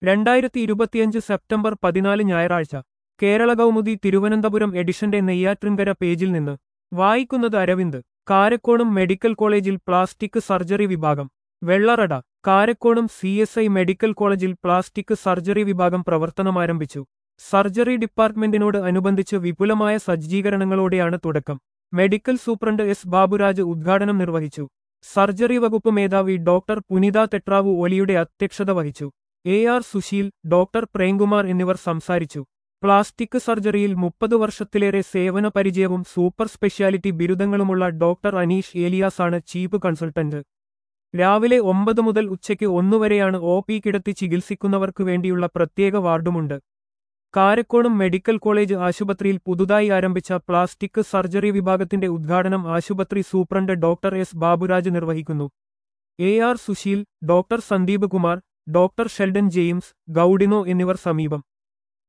രണ്ടായിരത്തി ഇരുപത്തിയഞ്ച് സെപ്റ്റംബർ പതിനാല് ഞായറാഴ്ച കേരള കൗമുദി തിരുവനന്തപുരം എഡിഷന്റെ നെയ്യാറ്റിൻകര പേജിൽ നിന്ന് വായിക്കുന്നത് അരവിന്ദ് കാരക്കോണം മെഡിക്കൽ കോളേജിൽ പ്ലാസ്റ്റിക് സർജറി വിഭാഗം Vellarada Karakonam C S I medical കോളേജിൽ പ്ലാസ്റ്റിക് സർജറി വിഭാഗം പ്രവർത്തനമാരംഭിച്ചു സർജറി ഡിപ്പാർട്ട്മെന്റിനോട് അനുബന്ധിച്ച് വിപുലമായ സജ്ജീകരണങ്ങളോടെയാണ് തുടക്കം മെഡിക്കൽ സൂപ്രണ്ട് എസ് ബാബുരാജ് ഉദ്ഘാടനം നിർവഹിച്ചു സർജറി വകുപ്പ് മേധാവി ഡോക്ടർ പുനിത തെട്രാവു ഒലിയുടെ അധ്യക്ഷത വഹിച്ചു A R Susheel doctor Premkumar എന്നിവർ സംസാരിച്ചു പ്ലാസ്റ്റിക് സർജറിയിൽ മുപ്പത് വർഷത്തിലേറെ സേവന പരിചയവും സൂപ്പർ സ്പെഷ്യാലിറ്റി ബിരുദങ്ങളുമുള്ള ഡോക്ടർ അനീഷ് ഏലിയാസാണ് ചീഫ് കൺസൾട്ടന്റ് രാവിലെ ഒമ്പത് മുതൽ ഉച്ചയ്ക്ക് ഒന്നുവരെയാണ് ഒ പി കിടത്തി ചികിത്സിക്കുന്നവർക്ക് വേണ്ടിയുള്ള പ്രത്യേക വാർഡുമുണ്ട് കാരക്കോണം മെഡിക്കൽ കോളേജ് ആശുപത്രിയിൽ പുതുതായി ആരംഭിച്ച പ്ലാസ്റ്റിക് സർജറി വിഭാഗത്തിന്റെ ഉദ്ഘാടനം ആശുപത്രി സൂപ്രണ്ട് ഡോക്ടർ എസ് ബാബുരാജ് നിർവഹിക്കുന്നു A R Susheel doctor Sandeep Kumar doctor Sheldon James Gaudino എന്നിവർ സമീപം